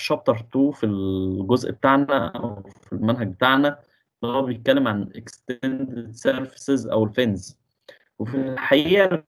شابتر 2 في الجزء بتاعنا او في المنهج بتاعنا اللي هو بيتكلم عن extended surfaces او الفينز وفي الحقيقه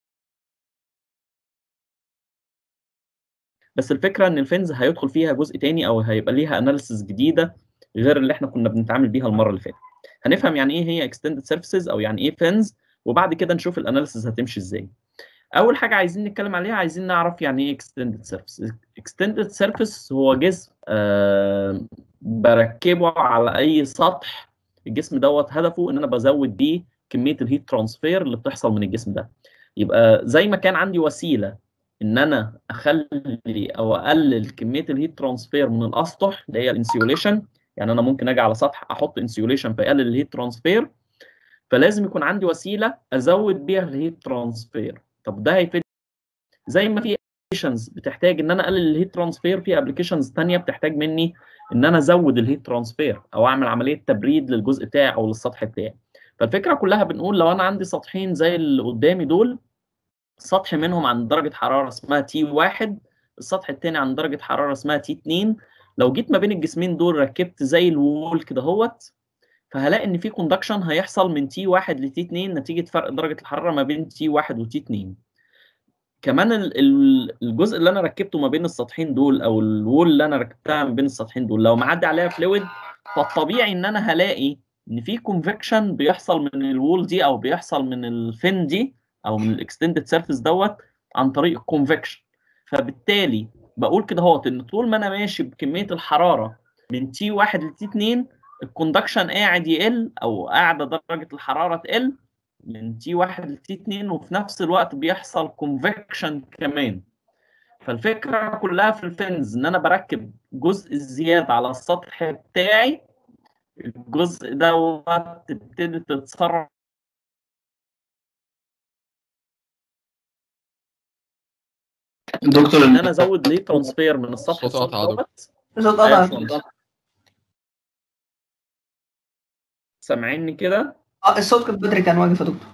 بس الفكره ان الفينز هيدخل فيها جزء تاني او هيبقى ليها اناليسيس جديده غير اللي احنا كنا بنتعامل بيها المره اللي فاتت هنفهم يعني ايه هي extended surfaces او يعني ايه فينز وبعد كده نشوف الاناليسيس هتمشي ازاي اول حاجه عايزين نتكلم عليها عايزين نعرف يعني ايه extended surface extended surface هو جسم آه بركبه على اي سطح الجسم دوت هدفه ان انا بزود بيه كميه الهيت ترانسفير اللي بتحصل من الجسم ده يبقى زي ما كان عندي وسيله ان انا اخلي او اقلل كميه الهيت ترانسفير من الاسطح اللي هي الانسيوليشن يعني انا ممكن اجي على سطح احط انسيوليشن فيقلل الهيت ترانسفير فلازم يكون عندي وسيله ازود بيها الهيت ترانسفير طب ده هيفيد زي ما في ابلكيشنز بتحتاج ان انا اقلل الهيت ترانسفير في ابلكيشنز ثانيه بتحتاج مني ان انا ازود الهيت ترانسفير او اعمل عمليه تبريد للجزء بتاعي او للسطح بتاعي فالفكره كلها بنقول لو انا عندي سطحين زي اللي قدامي دول سطح منهم عند درجه حراره اسمها تي 1 السطح الثاني عند درجه حراره اسمها تي 2 لو جيت ما بين الجسمين دول ركبت زي الوول كده اهوت فهلاقي ان في كوندكشن هيحصل من تي 1 لتي 2 نتيجه فرق درجه الحراره ما بين تي 1 وتي 2 كمان الجزء اللي انا ركبته ما بين السطحين دول او الوول اللي انا ركبتها ما بين السطحين دول لو معدي عليها فلويد فالطبيعي ان انا هلاقي ان في كونفكشن بيحصل من الوول دي او بيحصل من الفين دي او من الاكستندد سيرفيس دوت عن طريق الكونفكشن فبالتالي بقول كده اهوت ان طول ما انا ماشي بكميه الحراره من تي 1 لتي 2 الكوندكشن قاعد يقل او قاعده درجه الحراره تقل من تي 1 لتي 2 وفي نفس الوقت بيحصل كونفكشن كمان فالفكره كلها في الفنز ان انا بركب جزء زياده على السطح بتاعي الجزء دوت تبتدي تتصرف دكتور ان انا ازود ليه ترانسفير من السطح الصوت قطع يا دكتور. دوت صوت أيوة، قطع اتفضل. سامعيني كده اه الصوت كان بدري كان واقف يا دكتور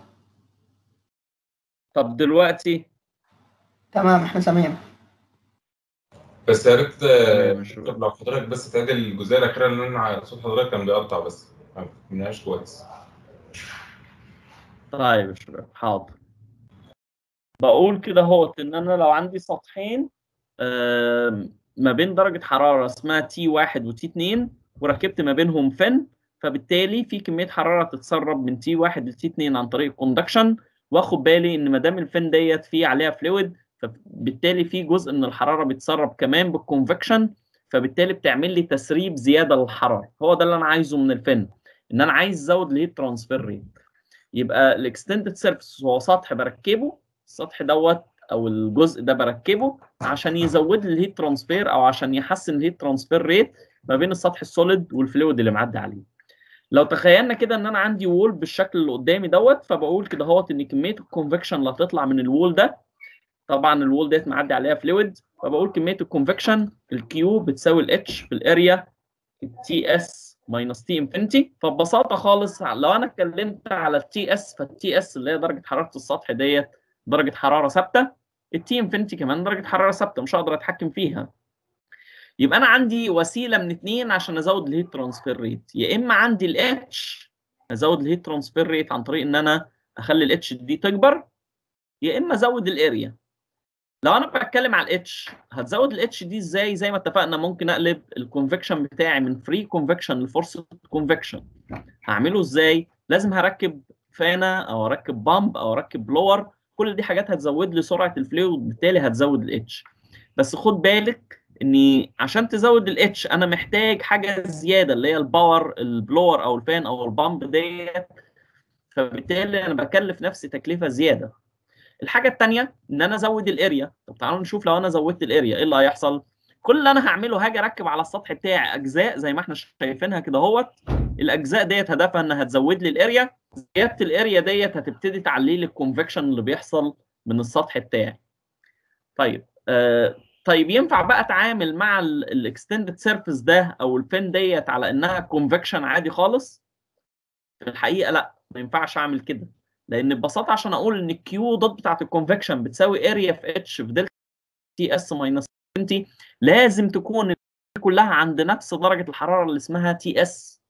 طب دلوقتي تمام احنا سامعين بس يا ريت آه، مش- طب لو حضرتك بس تعيد الجزئيه الاخيره لان انا صوت حضرتك كان بيقطع بس ما فهمناش كويس طيب يا شباب حاضر بقول كده اهوت ان انا لو عندي سطحين آم، ما بين درجة حرارة اسمها تي واحد وتي اتنين وركبت ما بينهم فن فبالتالي في كمية حرارة تتسرب من تي واحد لتي اتنين عن طريق الكوندكشن واخد بالي ان ما دام الفن ديت فيه عليها فلويد فبالتالي في جزء من الحرارة بيتسرب كمان بالكونفكشن فبالتالي بتعمل لي تسريب زيادة للحرارة هو ده اللي انا عايزه من الفن ان انا عايز ازود الهيت ترانسفير ريت يبقى الاكستندد سيرفيس هو سطح بركبه السطح دوت او الجزء ده بركبه عشان يزود لي الهيت ترانسفير او عشان يحسن الهيت ترانسفير ريت ما بين السطح السوليد والفلويد اللي معدي عليه لو تخيلنا كده ان انا عندي وول بالشكل اللي قدامي دوت فبقول كده اهوت ان كميه الكونفكشن اللي هتطلع من الوول ده طبعا الوول ديت معدي عليها فلويد فبقول كميه الكونفكشن الكيو بتساوي الاتش في الاريا التي اس ماينس تي انفينيتي فببساطه خالص لو انا اتكلمت على التي اس فالتي اس اللي هي درجه حراره السطح ديت درجه حراره ثابته التي انفينيتي كمان درجه حراره ثابته مش هقدر اتحكم فيها يبقى انا عندي وسيله من اتنين عشان ازود الهيت ترانسفير ريت يا اما عندي الاتش ازود الهيت ترانسفير ريت عن طريق ان انا اخلي الاتش دي تكبر يا اما ازود الاريا لو انا بتكلم على الاتش هتزود الاتش دي ازاي زي ما اتفقنا ممكن اقلب الكونفكشن بتاعي من فري كونفكشن لفورس كونفكشن هعمله ازاي لازم هركب فانه او اركب بامب او اركب بلور كل دي حاجات هتزود لي سرعه الفلو وبالتالي هتزود الاتش بس خد بالك ان عشان تزود الاتش انا محتاج حاجه زياده اللي هي الباور البلور او الفان او البامب ديت فبالتالي انا بكلف نفسي تكلفه زياده الحاجه الثانيه ان انا ازود الاريا طب تعالوا نشوف لو انا زودت الاريا ايه اللي هيحصل كل اللي انا هعمله هاجي اركب على السطح بتاعي اجزاء زي ما احنا شايفينها كده اهوت الاجزاء ديت هدفها انها هتزود لي الاريا زياده الاريا ديت هتبتدي تعلي لي الكونفكشن اللي بيحصل من السطح بتاعي طيب آه طيب ينفع بقى اتعامل مع الاكستندد سيرفيس ده او الفين ديت على انها كونفكشن عادي خالص في الحقيقه لا ما ينفعش اعمل كده لان ببساطه عشان اقول ان الكيو دوت بتاعت الكونفكشن بتساوي اريا في اتش في دلتا تي اس ماينس 20 لازم تكون كلها عند نفس درجه الحراره اللي اسمها تي اس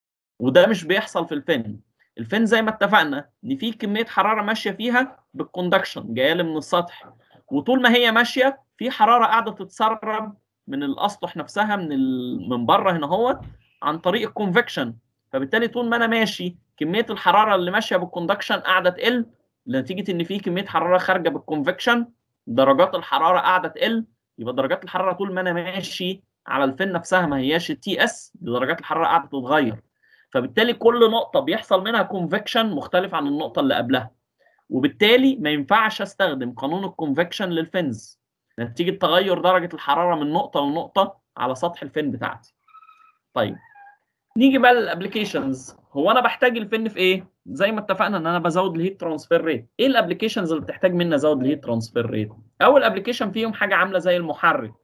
وده مش بيحصل في الفن الفن زي ما اتفقنا ان في كميه حراره ماشيه فيها بالكوندكشن جايه لي من السطح وطول ما هي ماشيه في حراره قاعده تتسرب من الاسطح نفسها من ال... من بره هنا اهوت عن طريق الكونفكشن فبالتالي طول ما انا ماشي كميه الحراره اللي ماشيه بالكوندكشن قاعده تقل نتيجه ان في كميه حراره خارجه بالكونفكشن درجات الحراره قاعده تقل يبقى درجات الحراره طول ما انا ماشي على الفن نفسها ما هياش التي اس درجات الحراره قاعده تتغير فبالتالي كل نقطه بيحصل منها كونفكشن مختلف عن النقطه اللي قبلها وبالتالي ما ينفعش استخدم قانون الكونفكشن للفنز نتيجه تغير درجه الحراره من نقطه لنقطه على سطح الفن بتاعتي طيب نيجي بقى للابلكيشنز هو انا بحتاج الفن في ايه زي ما اتفقنا ان انا بزود الهيت ترانسفير ريت ايه الابلكيشنز اللي بتحتاج مني ازود الهيت ترانسفير ريت اول ابلكيشن فيهم حاجه عامله زي المحرك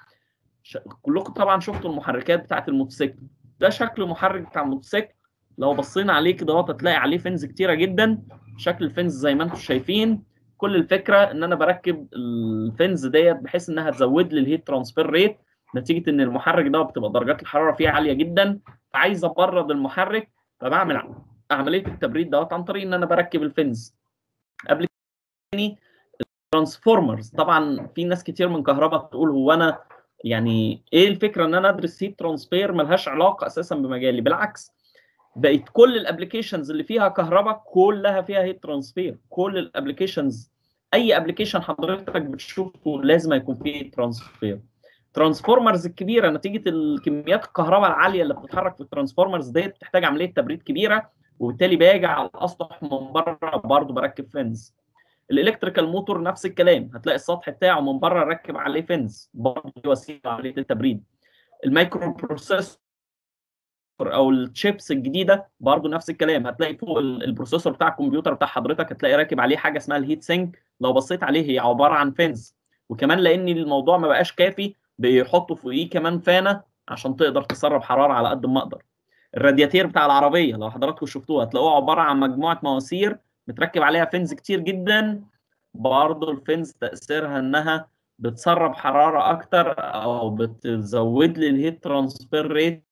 ش... كلكم طبعا شفتوا المحركات بتاعه الموتوسيكل ده شكل محرك بتاع الموتوسيكل لو بصينا عليه كده هتلاقي عليه فنز كتيره جدا شكل الفنز زي ما انتم شايفين كل الفكره ان انا بركب الفنز ديت بحيث انها تزود لي الهيت ترانسفير ريت نتيجه ان المحرك ده بتبقى درجات الحراره فيه عاليه جدا فعايز ابرد المحرك فبعمل عمليه التبريد دوت عن طريق ان انا بركب الفنز قبل تاني الترانسفورمرز طبعا في ناس كتير من كهرباء تقول هو انا يعني ايه الفكره ان انا ادرس هيت ترانسفير ملهاش علاقه اساسا بمجالي بالعكس بقت كل الابلكيشنز اللي فيها كهرباء كلها فيها هيت ترانسفير كل الابلكيشنز اي ابلكيشن حضرتك بتشوفه لازم يكون فيه هيت ترانسفير ترانسفورمرز الكبيره نتيجه الكميات الكهرباء العاليه اللي بتتحرك في الترانسفورمرز ديت بتحتاج عمليه تبريد كبيره وبالتالي باجي على الاسطح من بره برضه بركب فنز الالكتريكال موتور نفس الكلام هتلاقي السطح بتاعه من بره راكب عليه فنز برضه دي وسيله عمليه التبريد المايكرو بروسيسور او الشيبس الجديده برضه نفس الكلام هتلاقي فوق البروسيسور بتاع الكمبيوتر بتاع حضرتك هتلاقي راكب عليه حاجه اسمها الهيت سينك لو بصيت عليه هي عباره عن فنز وكمان لان الموضوع ما بقاش كافي بيحطوا فوقيه كمان فانه عشان تقدر تسرب حراره على قد ما اقدر الرادياتير بتاع العربيه لو حضراتكم شفتوه هتلاقوه عباره عن مجموعه مواسير متركب عليها فنز كتير جدا برضه الفنز تاثيرها انها بتسرب حراره اكتر او بتزود لي الهيت ترانسفير ريت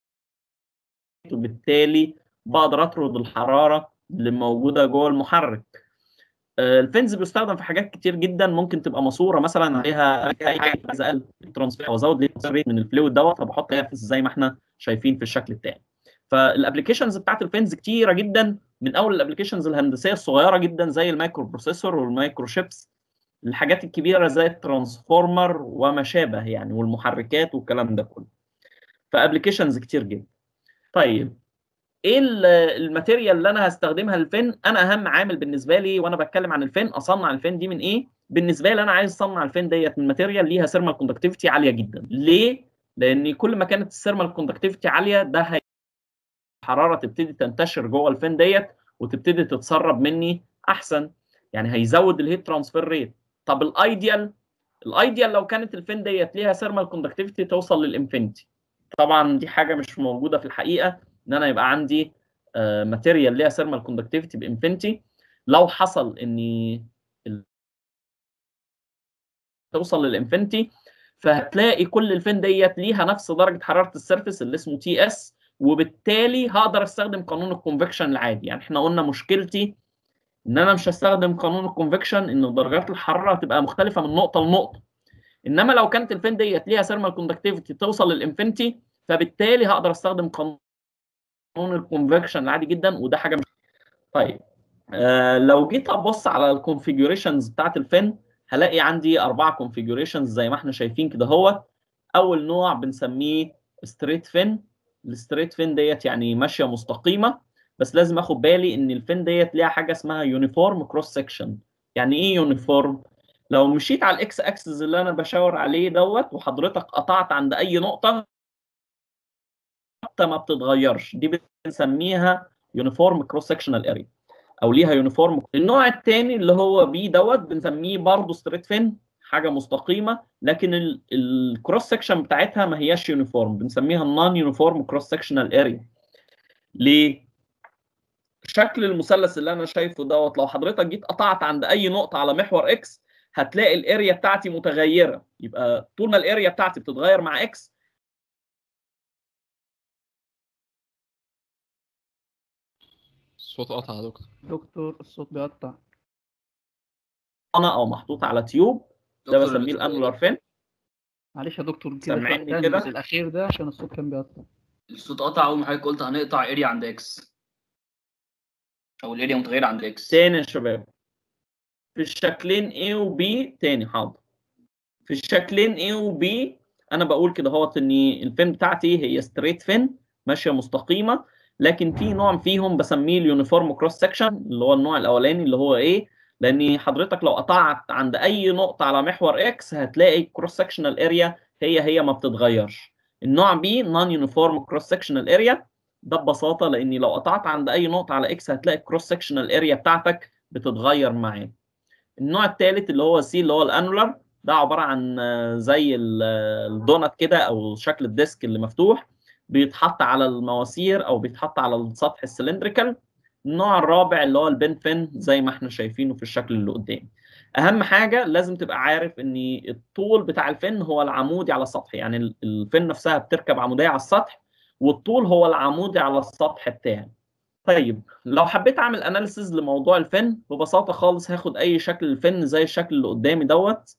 وبالتالي بقدر اطرد الحراره اللي موجوده جوه المحرك الفنز بيستخدم في حاجات كتير جدا ممكن تبقى ماسوره مثلا عليها اي حاجه عايز اقل الترانسفير او ازود ريت من الفلويد دوت فبحط عليها فنز زي ما احنا شايفين في الشكل الثاني فالابلكيشنز بتاعت الفنز كتيره جدا من اول الابلكيشنز الهندسيه الصغيره جدا زي المايكرو بروسيسور والمايكرو شيبس الحاجات الكبيره زي الترانسفورمر وما شابه يعني والمحركات والكلام ده كله فابلكيشنز كتير جدا طيب ايه الماتيريال اللي انا هستخدمها للفن انا اهم عامل بالنسبه لي وانا بتكلم عن الفن اصنع الفن دي من ايه بالنسبه لي انا عايز اصنع الفن ديت من ماتيريال ليها ثيرمال كوندكتيفيتي عاليه جدا ليه لان كل ما كانت الثيرمال كوندكتيفيتي عاليه ده هي الحراره تبتدي تنتشر جوه الفن ديت وتبتدي تتسرب مني احسن يعني هيزود الهيت ترانسفير ريت طب الايديال الايديال لو كانت الفن ديت ليها ثيرمال كوندكتيفيتي توصل للانفينيتي طبعا دي حاجه مش موجوده في الحقيقه ان انا يبقى عندي ماتيريال ليها ثيرمال كوندكتيفيتي بانفينيتي لو حصل اني توصل للانفينيتي فهتلاقي كل الفين ديت ليها نفس درجه حراره السيرفيس اللي اسمه تي اس وبالتالي هقدر استخدم قانون الكونفكشن العادي يعني احنا قلنا مشكلتي ان انا مش هستخدم قانون الكونفكشن ان درجات الحراره هتبقى مختلفه من نقطه لنقطه انما لو كانت الفين ديت ليها ثيرمال كوندكتيفيتي توصل للانفينيتي فبالتالي هقدر استخدم قانون الكونفكشن العادي جدا وده حاجه مش طيب آه لو جيت ابص على الكونفيجريشنز بتاعت الفن هلاقي عندي اربعه كونفيجريشنز زي ما احنا شايفين كده هو اول نوع بنسميه ستريت فين الستريت فين ديت يعني ماشيه مستقيمه بس لازم اخد بالي ان الفين ديت ليها حاجه اسمها يونيفورم كروس سكشن يعني ايه يونيفورم لو مشيت على الاكس اكسس اللي انا بشاور عليه دوت وحضرتك قطعت عند اي نقطه ما بتتغيرش دي بنسميها يونيفورم كروس سكشنال اريا او ليها يونيفورم النوع الثاني اللي هو بي دوت بنسميه برضه ستريت فين حاجه مستقيمه لكن الكروس سكشن بتاعتها ما هياش يونيفورم بنسميها النون يونيفورم كروس سكشنال اريا ليه شكل المثلث اللي انا شايفه دوت لو حضرتك جيت قطعت عند اي نقطه على محور اكس هتلاقي الاريا بتاعتي متغيره يبقى طول ما الاريا بتاعتي بتتغير مع اكس الصوت قطع يا دكتور دكتور الصوت بيقطع انا او محطوط على تيوب ده دكتور بسميه الانولار فين معلش يا دكتور كده سامعني تاني كده؟ بس الاخير ده عشان الصوت كان بيقطع الصوت قطع اول ما حضرتك قلت هنقطع اريا عند اكس او الاريا متغيره عند اكس تاني يا شباب في الشكلين A و B تاني حاضر في الشكلين A و B انا بقول كده اهوت ان الفين بتاعتي هي ستريت فين ماشيه مستقيمه لكن في نوع فيهم بسميه اليونيفورم كروس سكشن اللي هو النوع الاولاني اللي هو ايه لان حضرتك لو قطعت عند اي نقطه على محور اكس هتلاقي كروس سكشنال اريا هي هي ما بتتغيرش النوع بي نون يونيفورم كروس سكشنال اريا ده ببساطه لاني لو قطعت عند اي نقطه على اكس هتلاقي الكروس سكشنال اريا بتاعتك بتتغير معاه النوع الثالث اللي هو سي اللي هو الانولار ده عباره عن آه، زي ال- آه، الدونت كده او شكل الديسك اللي مفتوح بيتحط على المواسير او بيتحط على السطح السلندريكال النوع الرابع اللي هو البن فين زي ما احنا شايفينه في الشكل اللي قدام اهم حاجه لازم تبقى عارف ان الطول بتاع الفن هو العمودي على السطح يعني ال- الفن نفسها بتركب عموديه على السطح والطول هو العمودي على السطح بتاعي طيب لو حبيت اعمل اناليسز لموضوع الفن ببساطه خالص هاخد اي شكل الفن زي الشكل اللي قدامي دوت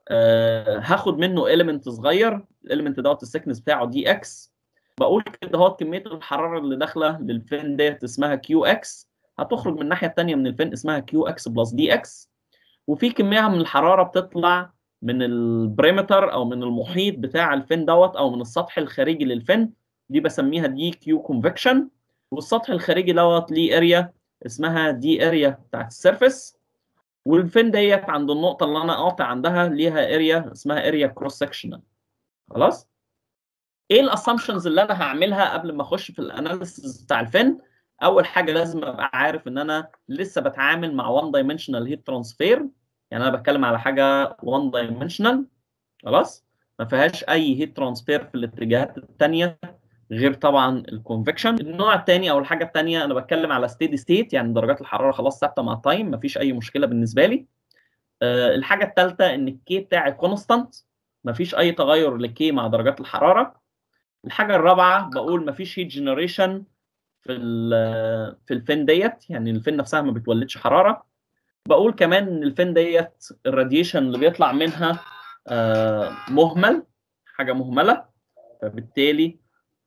آه هاخد منه اليمنت صغير الاليمنت دوت السكنس بتاعه دي اكس بقول كده اهوت كميه الحراره اللي داخله للفن ديت اسمها كيو اكس هتخرج من الناحيه الثانيه من الفن اسمها كيو اكس بلس دي اكس وفي كميه من الحراره بتطلع من البريمتر او من المحيط بتاع الفن دوت او من السطح الخارجي للفن دي بسميها دي كيو كونفكشن والسطح الخارجي دوت ليه اريا اسمها دي اريا بتاعت السيرفيس والفين ديت عند النقطه اللي انا قاطع عندها ليها اريا اسمها اريا كروس سكشنال خلاص ايه الاسامبشنز اللي انا هعملها قبل ما اخش في الاناليسيس بتاع الفين اول حاجه لازم ابقى عارف ان انا لسه بتعامل مع 1 دايمنشنال هيت ترانسفير يعني انا بتكلم على حاجه 1 دايمنشنال خلاص ما فيهاش اي هيت ترانسفير في الاتجاهات الثانيه غير طبعا الكونفكشن النوع الثاني او الحاجه الثانيه انا بتكلم على ستيدي ستيت يعني درجات الحراره خلاص ثابته مع التايم مفيش اي مشكله بالنسبه لي أه الحاجه الثالثه ان الكي بتاعي كونستانت مفيش اي تغير للكي مع درجات الحراره الحاجه الرابعه بقول مفيش هيت جنريشن في ال في الفين ديت يعني الفين نفسها ما بتولدش حراره بقول كمان ان الفين ديت الراديشن اللي بيطلع منها آه مهمل حاجه مهمله فبالتالي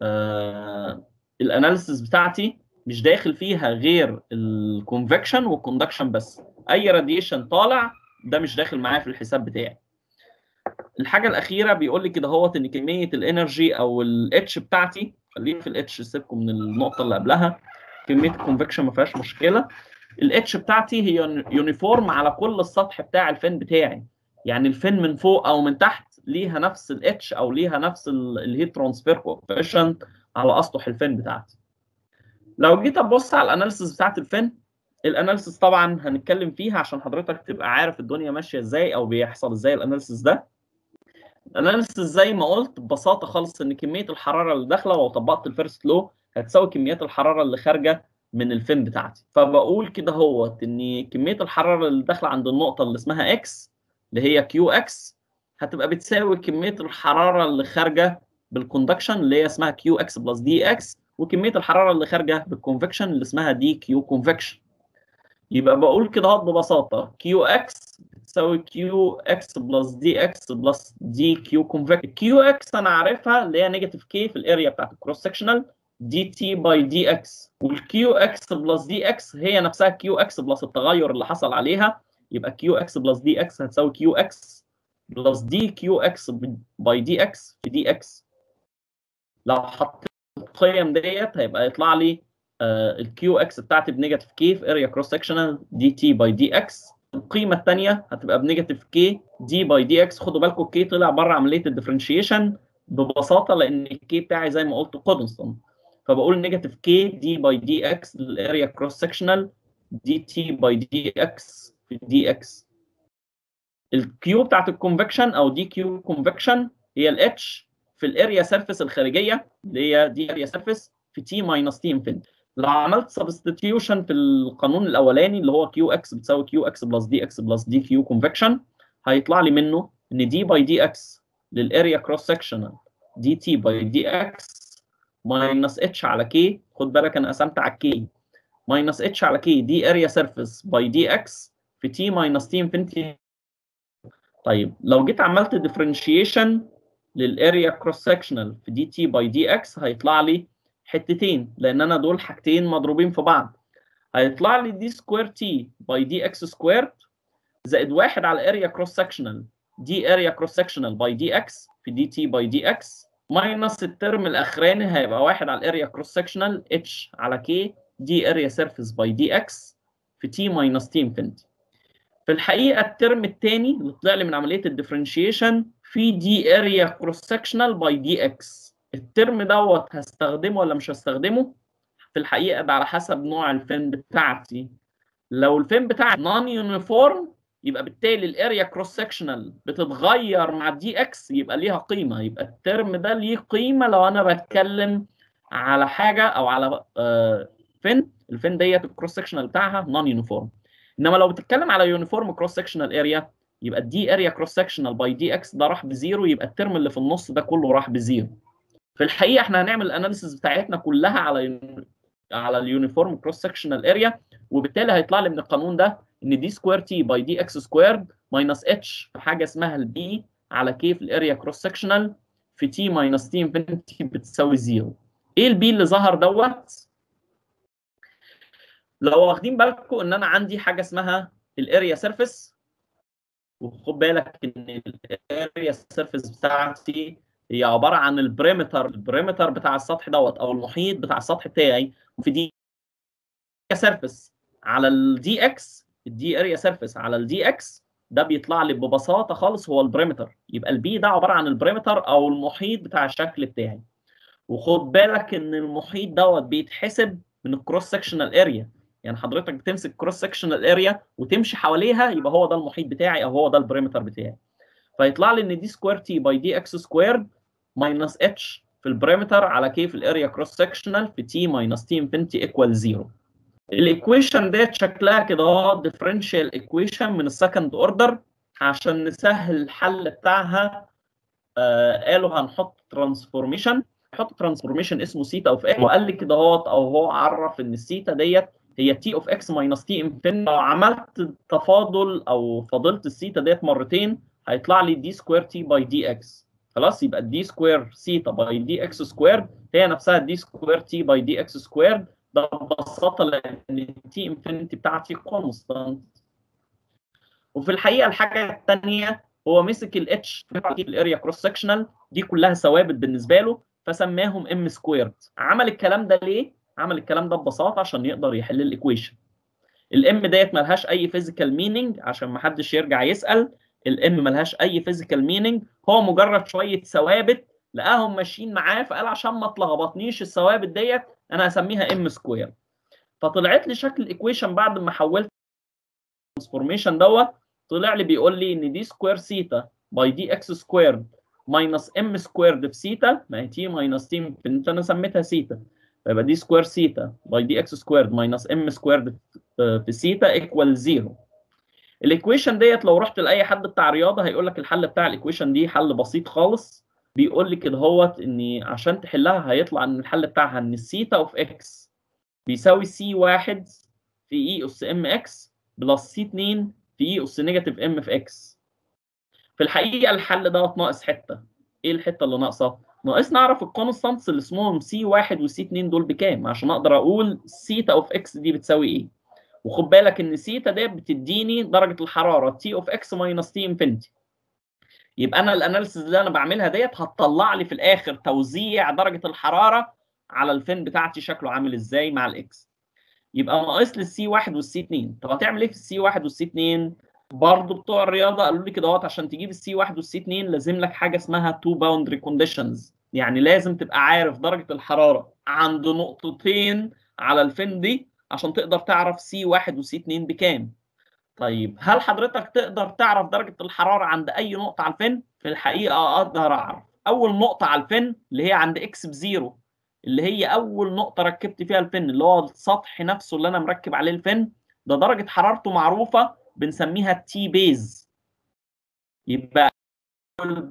آه الاناليسيس بتاعتي مش داخل فيها غير الكونفكشن والكوندكشن بس اي راديشن طالع ده مش داخل معايا في الحساب بتاعي الحاجه الاخيره بيقول لي كده هوت ان كميه الانرجي او الاتش بتاعتي خلينا في الاتش سيبكم من النقطه اللي قبلها كميه الكونفكشن ما فيهاش مشكله الاتش بتاعتي هي يونيفورم على كل السطح بتاع الفن بتاعي يعني الفن من فوق او من تحت ليها نفس الاتش او ليها نفس الهيت ترانسفير كوفيشنت على اسطح الفن بتاعتي لو جيت ابص على الاناليسيس بتاعت الفن الاناليسيس طبعا هنتكلم فيها عشان حضرتك تبقى عارف الدنيا ماشيه ازاي او بيحصل ازاي الاناليسيس ده الاناليسيس زي ما قلت ببساطه خالص ان كميه الحراره اللي داخله لو طبقت الفيرست لو هتساوي كميات الحراره اللي خارجه من الفن بتاعتي فبقول كده هوت ان كميه الحراره اللي داخله عند النقطه اللي اسمها اكس اللي هي كيو اكس هتبقى بتساوي كميه الحراره اللي خارجه بالكوندكشن اللي هي اسمها كيو اكس بلس دي اكس وكميه الحراره اللي خارجه بالكونفكشن اللي اسمها دي كيو كونفكشن يبقى بقول كده اهو ببساطه كيو اكس بتساوي كيو اكس بلس دي اكس بلس دي كيو كونفكشن كيو اكس انا عارفها اللي هي نيجاتيف كي في الاريا بتاعت الكروس سكشنال دي تي باي دي اكس والكيو اكس بلس دي اكس هي نفسها كيو اكس بلس التغير اللي حصل عليها يبقى كيو اكس بلس دي اكس هتساوي كيو اكس بلس دي كيو اكس باي دي اكس في دي اكس لو حطيت القيم ديت هيبقى يطلع لي الكيو اكس بتاعتي بنيجاتيف كي في اريا كروس سكشنال دي تي باي دي اكس القيمه الثانيه هتبقى بنيجاتيف كي دي باي دي اكس خدوا بالكم الكي طلع بره عمليه الديفرنشيشن ببساطه لان الكي بتاعي زي ما قلت كونستانت فبقول نيجاتيف كي دي باي دي اكس للاريا كروس سكشنال دي تي باي دي اكس في دي اكس الكيو بتاعت الكونفكشن او دي كيو كونفكشن هي الاتش في الاريا سيرفيس الخارجيه اللي هي دي اريا سيرفيس في تي ماينس تي انفينيتي لو عملت سبستيتيوشن في القانون الاولاني اللي هو كيو اكس بتساوي كيو اكس بلس دي اكس بلس دي كيو كونفكشن هيطلع لي منه ان دي باي دي اكس للاريا كروس سكشنال دي تي باي دي اكس ماينس اتش على كي خد بالك انا قسمت على كي ماينس اتش على كي دي اريا سيرفيس باي دي اكس في تي ماينس تي انفينيتي طيب لو جيت عملت ديفرنشيشن للاريا كروس سكشنال في دي تي باي دي اكس هيطلع لي حتتين لان انا دول حاجتين مضروبين في بعض هيطلع لي دي سكوير تي باي دي اكس سكوير زائد واحد على اريا كروس سكشنال دي اريا كروس سكشنال باي دي اكس في دي تي باي دي اكس ماينس الترم الاخراني هيبقى واحد على الاريا كروس سكشنال اتش على كي دي اريا سيرفيس باي دي اكس في تي ماينس تي انفينيتي في الحقيقه الترم الثاني اللي طلع لي من عمليه الديفرنشيشن في دي اريا كروس سكشنال باي دي اكس الترم دوت هستخدمه ولا مش هستخدمه في الحقيقه ده على حسب نوع الفين بتاعتي لو الفين بتاعتي نون يونيفورم يبقى بالتالي الاريا كروس سكشنال بتتغير مع الدي اكس يبقى ليها قيمه يبقى الترم ده ليه قيمه لو انا بتكلم على حاجه او على آه فين الفين ديت الكروس سكشنال بتاعها نون يونيفورم انما لو بتتكلم على يونيفورم كروس سكشنال اريا يبقى الدي اريا كروس سكشنال باي دي اكس ده راح بزيرو يبقى الترم اللي في النص ده كله راح بزيرو في الحقيقه احنا هنعمل الاناليسيس بتاعتنا كلها على على اليونيفورم كروس سكشنال اريا وبالتالي هيطلع لي من القانون ده ان دي سكوير تي باي دي اكس سكويرد ماينس اتش في حاجه اسمها البي على كي في الاريا كروس سكشنال في تي ماينس تي انفينيتي بتساوي زيرو ايه البي اللي ظهر دوت لو واخدين بالكم ان انا عندي حاجه اسمها الاريا سيرفيس وخد بالك ان الاريا سيرفيس بتاعتي هي عباره عن البريمتر البريمتر بتاع السطح دوت او المحيط بتاع السطح بتاعي وفي دي سيرفيس على الدي اكس الدي اريا سيرفيس على الدي اكس ده بيطلع لي ببساطه خالص هو البريمتر يبقى البي ده عباره عن البريمتر او المحيط بتاع الشكل بتاعي وخد بالك ان المحيط دوت بيتحسب من الكروس سكشنال اريا يعني حضرتك بتمسك كروس سكشنال اريا وتمشي حواليها يبقى هو ده المحيط بتاعي او هو ده البريمتر بتاعي فيطلع لي ان دي سكوير تي باي دي اكس سكوير ماينس اتش في البريمتر على كي في الاريا كروس سكشنال في تي ماينس تي انفينيتي ايكوال زيرو الايكويشن ديت شكلها كده اهو ديفرنشال ايكويشن من السكند اوردر عشان نسهل الحل بتاعها آه قالوا هنحط ترانسفورميشن نحط ترانسفورميشن اسمه سيتا اوف اكس وقال لي كده اهوت او هو عرف ان السيتا ديت هي تي اوف اكس ماينس تي انفينيتي لو عملت تفاضل او فاضلت السيتا ديت مرتين هيطلع لي دي سكوير تي باي دي اكس خلاص يبقى الدي سكوير سيتا باي دي اكس سكوير هي نفسها الدي سكوير تي باي دي اكس سكوير ده ببساطه لان التي انفينيتي بتاعتي كونستانت وفي الحقيقه الحاجه الثانيه هو مسك الاتش في الاريا كروس سكشنال دي كلها ثوابت بالنسبه له فسماهم ام سكويرد عمل الكلام ده ليه عمل الكلام ده ببساطه عشان يقدر يحل الايكويشن الام ديت ملهاش اي فيزيكال مينينج عشان ما حدش يرجع يسال الام ملهاش اي فيزيكال مينينج هو مجرد شويه ثوابت لقاهم ماشيين معاه فقال عشان ما تلخبطنيش الثوابت ديت انا هسميها ام سكوير فطلعت لي شكل الايكويشن بعد ما حولت الترانسفورميشن دوت طلع لي بيقول لي ان دي سكوير سيتا باي دي اكس سكويرد ماينس ام سكويرد في سيتا ما هي تي ماينس تي انا سميتها سيتا فيبقى دي سكوير سيتا باي دي اكس سكويرد ماينس ام سكويرد في سيتا ايكوال زيرو الايكويشن ديت لو رحت لاي حد بتاع رياضه هيقول لك الحل بتاع الايكويشن دي حل بسيط خالص بيقول لي كده هوت ان عشان تحلها هيطلع ان الحل بتاعها ان السيتا اوف اكس بيساوي سي واحد في اي اس ام اكس بلس سي 2 في اي اس نيجاتيف ام في اكس في الحقيقه الحل دوت ناقص حته ايه الحته اللي ناقصه ناقص نعرف الكونستانتس اللي اسمهم سي 1 وسي 2 دول بكام عشان اقدر اقول سيتا اوف اكس دي بتساوي ايه وخد بالك ان سيتا ديت بتديني درجه الحراره تي اوف اكس ماينس تي انفينيتي يبقى انا الاناليسيز اللي انا بعملها ديت هتطلع لي في الاخر توزيع درجه الحراره على الفين بتاعتي شكله عامل ازاي مع الاكس يبقى ناقص لي السي 1 والسي 2 طب هتعمل ايه في السي 1 والسي 2 برضه بتوع الرياضه قالوا لي كده اهوت عشان تجيب السي 1 والسي 2 لازم لك حاجه اسمها تو باوندري كونديشنز يعني لازم تبقى عارف درجه الحراره عند نقطتين على الفين دي عشان تقدر تعرف سي 1 وسي 2 بكام طيب هل حضرتك تقدر تعرف درجه الحراره عند اي نقطه على الفن في الحقيقه اقدر اعرف اول نقطه على الفن اللي هي عند اكس بزيرو اللي هي اول نقطه ركبت فيها الفن اللي هو السطح نفسه اللي انا مركب عليه الفن ده درجه حرارته معروفه بنسميها التي بيز يبقى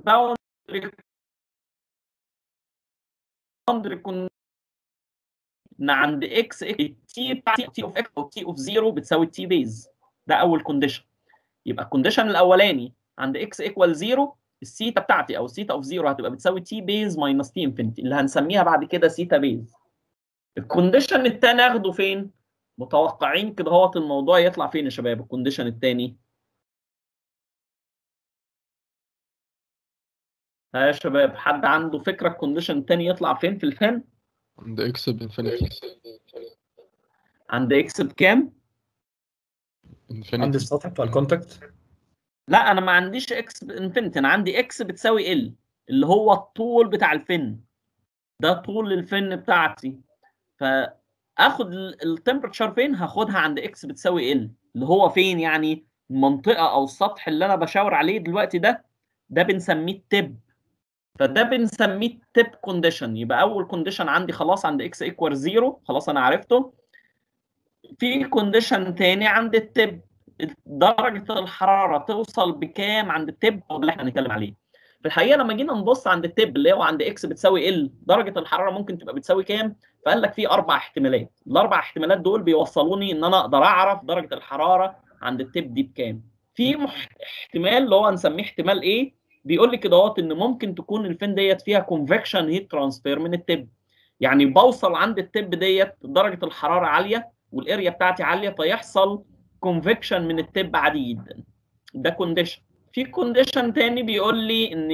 الباوندري ان عند اكس تي بتاعتي تي اوف اكس او تي اوف 0 بتساوي تي بيز ده اول كونديشن يبقى الكونديشن الاولاني عند اكس ايكوال 0 السيتا بتاعتي او السيتا اوف 0 هتبقى بتساوي تي بيز ماينس تي انفينيتي اللي هنسميها بعد كده سيتا بيز الكونديشن الثاني اخده فين متوقعين كده هوت الموضوع يطلع فين يا شباب الكونديشن الثاني ها يا شباب حد عنده فكره الكونديشن الثاني يطلع فين في الفن عند اكس بانفينيتي عند اكس بكام عند انفينيتي السطح بتاع الكونتاكت لا انا ما عنديش اكس انفينيتي انا عندي اكس بتساوي ال اللي هو الطول بتاع الفن ده طول الفن بتاعتي فاخد التمبرتشر فين هاخدها عند اكس بتساوي ال اللي هو فين يعني المنطقه او السطح اللي انا بشاور عليه دلوقتي ده ده بنسميه التب فده بنسميه التب كونديشن يبقى اول كونديشن عندي خلاص عند اكس ايكوال 0 خلاص انا عرفته في كونديشن تاني عند التب درجه الحراره توصل بكام عند التب هو ده اللي احنا هنتكلم عليه في الحقيقه لما جينا نبص عند التب اللي هو عند اكس بتساوي ال درجه الحراره ممكن تبقى بتساوي كام فقال لك في اربع احتمالات الاربع احتمالات دول بيوصلوني ان انا اقدر اعرف درجه الحراره عند التب دي بكام في مح- احتمال اللي هو هنسميه احتمال ايه بيقول لي كده اهوت ان ممكن تكون الفين ديت فيها كونفكشن هيت ترانسفير من التب يعني بوصل عند التب ديت درجه الحراره عاليه والاريا بتاعتي عاليه فيحصل كونفكشن من التب عادي جدا ده كونديشن في كونديشن تاني بيقول لي ان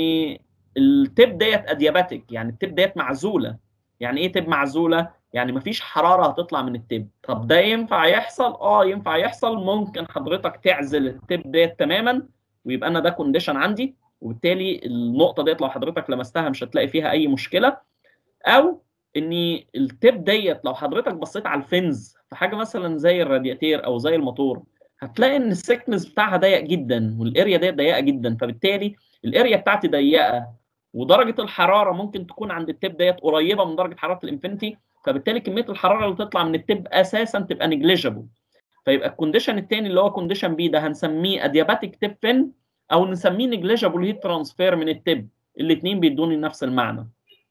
التب ديت ادياباتيك يعني التب ديت معزوله يعني ايه تب معزوله يعني مفيش حراره هتطلع من التب طب ده ينفع يحصل اه ينفع يحصل ممكن حضرتك تعزل التب ديت تماما ويبقى انا ده كونديشن عندي وبالتالي النقطه ديت لو حضرتك لمستها مش هتلاقي فيها اي مشكله او ان التب ديت لو حضرتك بصيت على الفنز في حاجه مثلا زي الرادياتير او زي الموتور هتلاقي ان السكنس بتاعها ضيق جدا والاريا ديت ضيقه جدا فبالتالي الاريا بتاعتي ضيقه ودرجه الحراره ممكن تكون عند التب ديت قريبه من درجه حراره الانفينيتي فبالتالي كميه الحراره اللي تطلع من التب اساسا تبقى نيجليجيبل فيبقى الكونديشن الثاني اللي هو كونديشن بي ده هنسميه ادياباتيك تب فين او نسميه نيجليجيبل هيت ترانسفير من التب الاثنين بيدوني نفس المعنى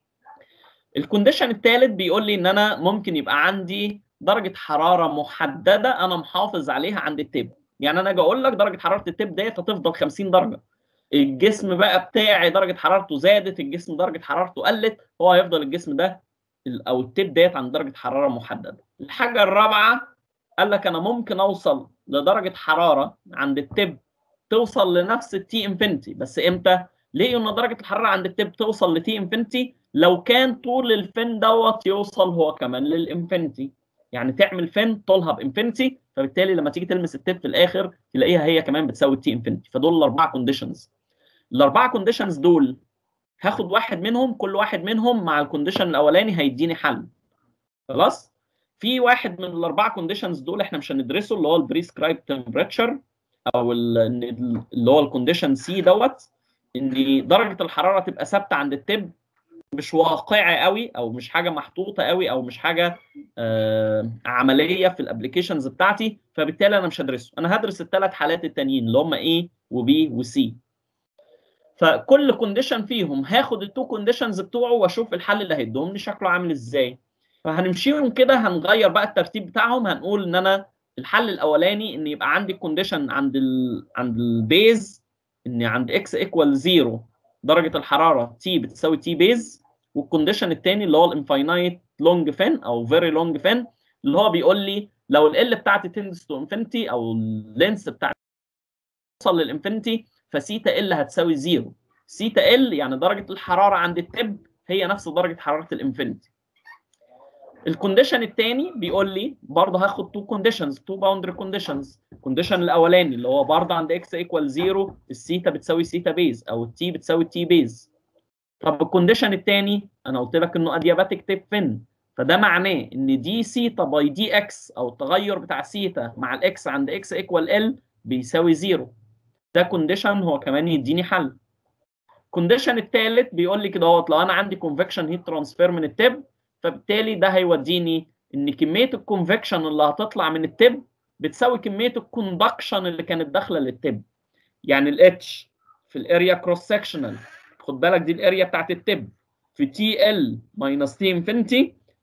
الكونديشن الثالث بيقول لي ان انا ممكن يبقى عندي درجه حراره محدده انا محافظ عليها عند التب يعني انا اجي اقول لك درجه حراره التب ديت هتفضل 50 درجه الجسم بقى بتاعي درجه حرارته زادت الجسم درجه حرارته قلت هو هيفضل الجسم ده ال- او التب ديت عند درجه حراره محدده الحاجه الرابعه قال لك انا ممكن اوصل لدرجه حراره عند التب توصل لنفس التي انفينيتي بس امتى ليه ان درجه الحراره عند التب توصل لتي انفينيتي لو كان طول الفن دوت يوصل هو كمان للانفينيتي يعني تعمل فن طولها بانفينيتي فبالتالي لما تيجي تلمس التب في الاخر تلاقيها هي كمان بتساوي التي انفينيتي فدول الاربعه كونديشنز الاربعه كونديشنز دول هاخد واحد منهم كل واحد منهم مع الكونديشن الاولاني هيديني حل خلاص في واحد من الاربعه كونديشنز دول احنا مش هندرسه اللي هو البريسكرايب تمبريتشر او ال- اللي هو الكونديشن سي دوت ان درجه الحراره تبقى ثابته عند التب مش واقعي قوي او مش حاجه محطوطه قوي او مش حاجه آه عمليه في الابلكيشنز بتاعتي فبالتالي انا مش هدرسه انا هدرس الثلاث حالات التانيين اللي هم A وB وC فكل كونديشن فيهم هاخد التو كونديشنز بتوعه واشوف الحل اللي هيديهم لي شكله عامل ازاي فهنمشيهم كده هنغير بقى الترتيب بتاعهم هنقول ان انا الحل الاولاني ان يبقى عندي كونديشن عند ال عند البيز ان عند اكس ايكوال 0 درجه الحراره تي بتساوي تي بيز والكونديشن الثاني اللي هو الانفاينايت لونج فين او فيري لونج فين اللي هو بيقول لي لو ال بتاعتي تندس تو انفينيتي او اللينس بتاعتي توصل للانفينيتي فسيتا ال هتساوي 0 سيتا ال يعني درجه الحراره عند التب هي نفس درجه حراره الانفينيتي الكونديشن الثاني بيقول لي برضه هاخد تو كونديشنز تو باوندري كونديشنز الكونديشن الاولاني اللي هو برضه عند اكس ايكوال 0 السيتا بتساوي سيتا بيز او التي بتساوي تي بيز طب الكونديشن الثاني انا قلت لك انه ادياباتيك تيب فين فده معناه ان دي سيتا باي دي اكس او التغير بتاع سيتا مع الاكس عند اكس ايكوال ال بيساوي 0 ده كونديشن هو كمان يديني حل الكونديشن الثالث بيقول لي كده اهوت لو انا عندي كونفكشن هيت ترانسفير من التب فبالتالي ده هيوديني ان كميه الكونفكشن اللي هتطلع من التب بتساوي كميه الكوندكشن اللي كانت داخله للتب يعني الاتش في الاريا كروس سكشنال خد بالك دي الاريا بتاعت التب في تي ال ماينس تي انفينيتي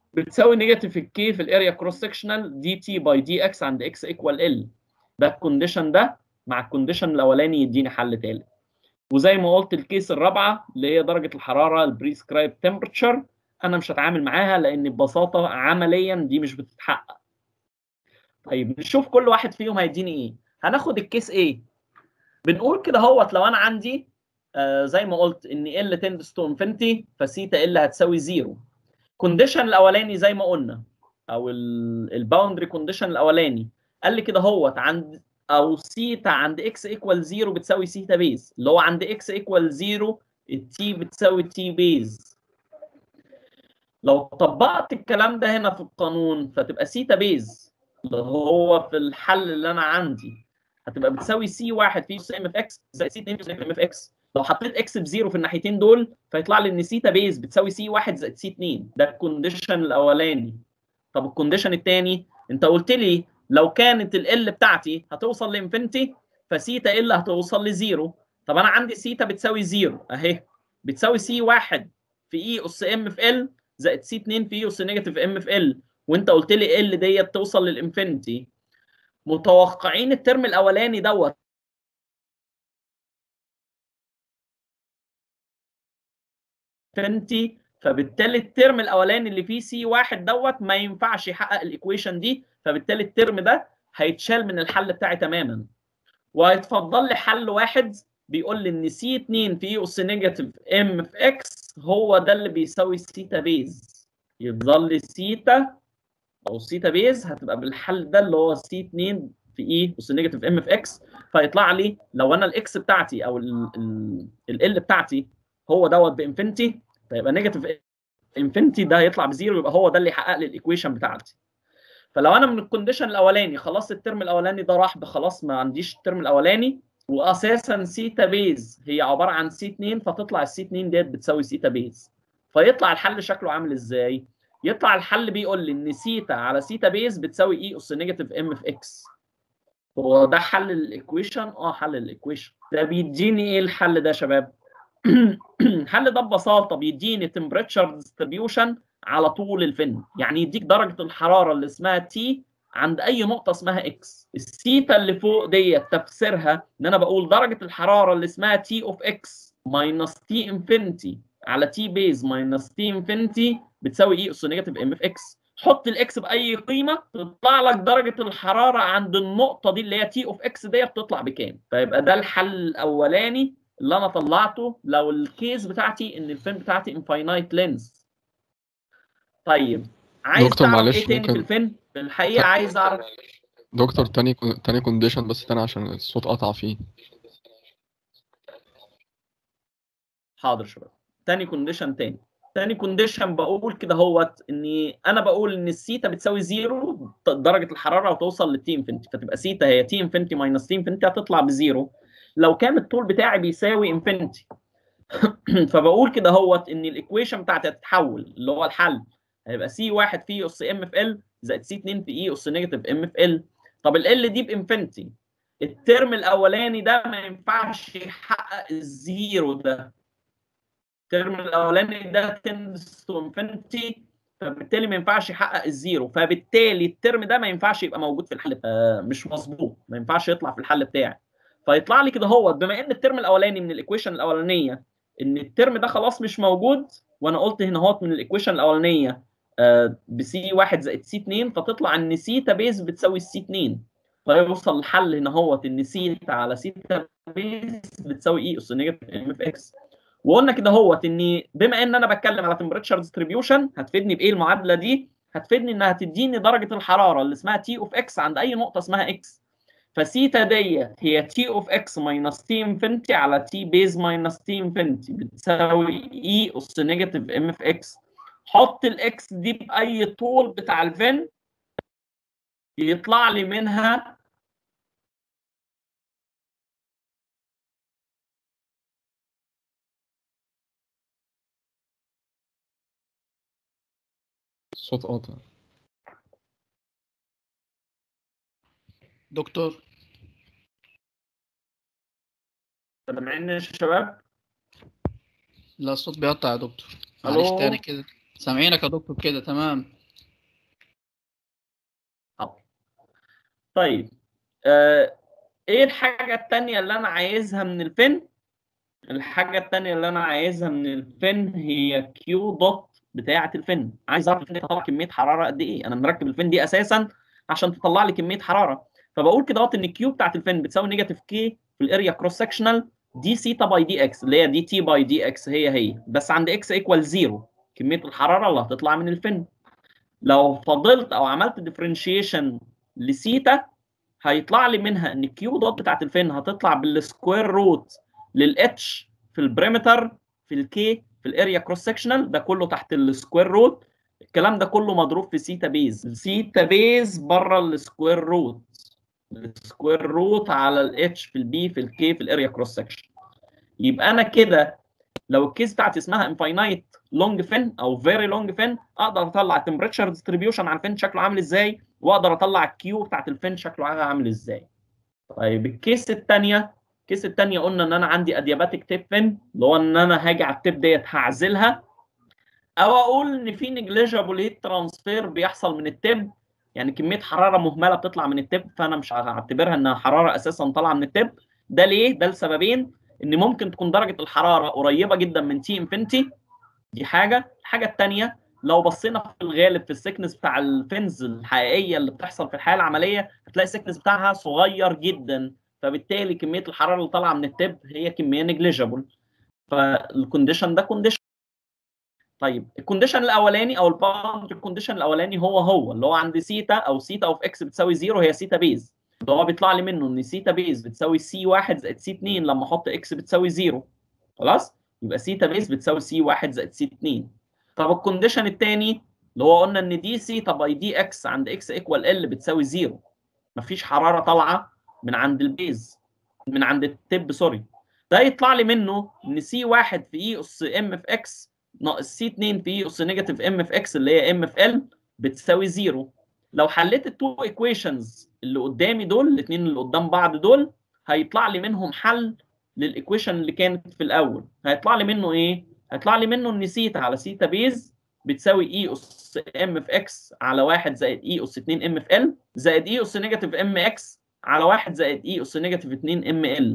بتساوي نيجاتيف الكي في الاريا كروس سكشنال دي تي باي دي اكس عند اكس ايكوال ال ده الكونديشن ده مع الكونديشن الاولاني يديني حل ثالث وزي ما قلت الكيس الرابعه اللي هي درجه الحراره البريسكرايب تمبرتشر انا مش هتعامل معاها لان ببساطه عمليا دي مش بتتحقق طيب نشوف كل واحد فيهم هيديني ايه هناخد الكيس ايه بنقول كده هوت لو انا عندي آه زي ما قلت ان ال تندس تو انفينيتي فسيتا ال هتساوي زيرو كونديشن الاولاني زي ما قلنا او الباوندري كونديشن الاولاني قال لي كده هوت عند او سيتا عند اكس ايكوال زيرو بتساوي سيتا بيز اللي هو عند اكس ايكوال زيرو التي بتساوي تي بيز لو طبقت الكلام ده هنا في القانون فتبقى سيتا بيز اللي هو في الحل اللي انا عندي هتبقى بتساوي سي 1 في سي ام اف اكس زائد سي 2 في ام اف اكس لو حطيت اكس بزيرو في الناحيتين دول فيطلع لي ان سيتا بيز بتساوي سي 1 زائد سي 2 ده الكونديشن الاولاني طب الكونديشن الثاني انت قلت لي لو كانت ال بتاعتي هتوصل لانفينيتي فسيتا ال هتوصل لزيرو طب انا عندي سيتا بتساوي زيرو اهي بتساوي سي 1 في اي اس ام في ال زائد سي 2 في اي اس نيجاتيف ام في ال وانت قلت لي ال ديت توصل للانفينيتي متوقعين الترم الاولاني دوت انفينيتي فبالتالي الترم الاولاني اللي فيه سي واحد دوت ما ينفعش يحقق الايكويشن دي فبالتالي الترم ده هيتشال من الحل بتاعي تماما وهيتفضل لي حل واحد بيقول لي ان سي 2 في اي اس نيجاتيف ام في اكس هو ده اللي بيساوي سيتا بيز يفضل لي سيتا او سيتا بيز هتبقى بالحل ده اللي هو سي 2 في اي اس نيجاتيف ام في اكس فيطلع لي لو انا الاكس بتاعتي او ال بتاعتي هو دوت بانفينيتي فيبقى نيجاتيف انفينيتي ده هيطلع بزيرو يبقى هو ده اللي يحقق لي الايكويشن بتاعتي فلو انا من الكونديشن الاولاني خلاص الترم الاولاني ده راح خلاص ما عنديش الترم الاولاني واساسا سيتا بيز هي عباره عن سي 2 فتطلع السي 2 ديت بتساوي سيتا بيز فيطلع الحل شكله عامل ازاي؟ يطلع الحل بيقول لي ان سيتا على سيتا بيز بتساوي اي اس نيجاتيف ام في اكس هو ده حل الايكويشن اه حل الايكويشن ده بيديني ايه الحل ده يا شباب الحل ده ببساطه بيديني تمبريتشر ديستريبيوشن على طول الفن يعني يديك درجه الحراره اللي اسمها تي عند اي نقطه اسمها اكس السيتا اللي فوق ديت تفسيرها ان انا بقول درجه الحراره اللي اسمها تي اوف اكس ماينس تي انفينيتي على تي بيز ماينس تي انفينيتي بتساوي اي اس نيجاتيف ام اف اكس حط الاكس باي قيمه تطلع لك درجه الحراره عند النقطه دي اللي هي تي اوف اكس ديت تطلع بكام فيبقى ده الحل الاولاني اللي انا طلعته لو الكيس بتاعتي ان الفين بتاعتي انفاينايت لينز طيب عايز دكتور تعرف معلش ايه تاني في ممكن- الفين في الحقيقه عايز اعرف دكتور تاني تاني كونديشن بس تاني عشان الصوت قطع فيه حاضر شباب تاني كونديشن تاني تاني كونديشن بقول كده هوت اني انا بقول ان السيتا بتساوي زيرو درجه الحراره وتوصل للتي انفينيتي فتبقى سيتا هي تي انفينيتي ماينس تي انفينيتي هتطلع بزيرو لو كان الطول بتاعي بيساوي انفينيتي فبقول كده هوت ان الايكويشن بتاعتي هتتحول اللي هو الحل هيبقى سي 1 في اس ام في ال زائد سي 2 في اي اس نيجاتيف ام في ال طب ال دي بانفينيتي الترم الاولاني ده ما ينفعش يحقق الزيرو ده الترم الاولاني ده تندس تو انفينيتي فبالتالي ما ينفعش يحقق الزيرو فبالتالي الترم ده ما ينفعش يبقى موجود في الحل آه مش مظبوط ما ينفعش يطلع في الحل بتاعي فيطلع لي كده هو بما ان الترم الاولاني من الايكويشن الاولانيه ان الترم ده خلاص مش موجود وانا قلت هنا اهوت من الايكويشن الاولانيه آه بسي 1 زائد سي 2 فتطلع ان سيتا بيز بتساوي السي 2 فيوصل الحل هنا اهوت ان سيتا على سيتا بيز بتساوي اي اس نيجاتيف ام اف اكس وقلنا كده هوت ان بما ان انا بتكلم على تمبريتشر ديستريبيوشن هتفيدني بايه المعادله دي؟ هتفيدني انها تديني درجه الحراره اللي اسمها تي اوف اكس عند اي نقطه اسمها اكس فسيتا ديت هي تي اوف اكس ماينس تي انفينيتي على تي بيز ماينس تي انفينيتي بتساوي اي اس نيجاتيف ام اف اكس حط الاكس دي باي طول بتاع الفين يطلع لي منها الصوت قاطع دكتور سامعين يا شباب؟ لا الصوت بيقطع يا دكتور ألو؟ معلش تاني كده سامعينك يا دكتور كده تمام طيب آه ايه الحاجه الثانيه اللي انا عايزها من الفن الحاجه الثانيه اللي انا عايزها من الفن هي كيو دوت بتاعه الفن عايز اعرف الفن تطلع كميه حراره قد ايه انا مركب الفن دي اساسا عشان تطلع لي كميه حراره فبقول كده اهوت ان الكيو بتاعه الفن بتساوي نيجاتيف كي في الاريا كروس سكشنال دي سيتا باي دي اكس اللي هي دي تي باي دي اكس هي هي بس عند اكس ايكوال زيرو كميه الحراره اللي هتطلع من الفن لو فضلت او عملت ديفرنشيشن لسيتا هيطلع لي منها ان الكيو دوت بتاعت الفن هتطلع بالسكوير روت للاتش في البريمتر في الكي في الاريا كروس سكشنال ده كله تحت السكوير روت الكلام ده كله مضروب في سيتا بيز سيتا بيز بره السكوير روت السكوير روت على الاتش في البي في الكي في الاريا كروس سكشن يبقى انا كده لو الكيس بتاعتي اسمها انفاينايت لونج فين او فيري لونج فين اقدر اطلع التمبريتشر ديستريبيوشن على الفين شكله عامل ازاي واقدر اطلع الكيو بتاعت الفين شكله عامل ازاي طيب الكيس الثانيه الكيس الثانيه قلنا ان انا عندي ادياباتيك تيب فين اللي هو ان انا هاجي على التيب ديت هعزلها او اقول ان في نيجليجابل هيت ترانسفير بيحصل من التيب يعني كميه حراره مهمله بتطلع من التيب فانا مش هعتبرها انها حراره اساسا طالعه من التيب ده ليه؟ ده لسببين ان ممكن تكون درجه الحراره قريبه جدا من تي انفينيتي دي حاجه الحاجه الثانيه لو بصينا في الغالب في السكنس بتاع الفنز الحقيقيه اللي بتحصل في الحياه العمليه هتلاقي السكنس بتاعها صغير جدا فبالتالي كميه الحراره اللي طالعه من التب هي كميه نيجليجيبل فالكونديشن ده كونديشن طيب الكونديشن الاولاني او الباوندري كونديشن الاولاني هو هو اللي هو عند سيتا او سيتا اوف اكس بتساوي زيرو هي سيتا بيز اللي هو بيطلع لي منه ان سيتا بيز بتساوي سي 1 زائد سي 2 لما احط اكس بتساوي زيرو خلاص يبقى سيتا بيز بتساوي سي 1 زائد سي 2 طب الكونديشن الثاني اللي هو قلنا ان دي سيتا باي دي اكس عند اكس ايكوال ال بتساوي زيرو مفيش حراره طالعه من عند البيز من عند التب سوري ده يطلع لي منه ان سي 1 في اي اس ام في اكس ناقص سي 2 في اي اس نيجاتيف ام في اكس اللي هي ام في ال بتساوي زيرو لو حليت التو ايكويشنز اللي قدامي دول الاثنين اللي قدام بعض دول هيطلع لي منهم حل للايكويشن اللي كانت في الاول هيطلع لي منه ايه هيطلع لي منه ان سيتا على سيتا بيز بتساوي اي اس ام في اكس على 1 زائد اي اس 2 ام في ال زائد اي اس نيجاتيف ام اكس على 1 زائد اي اس نيجاتيف 2 ام ال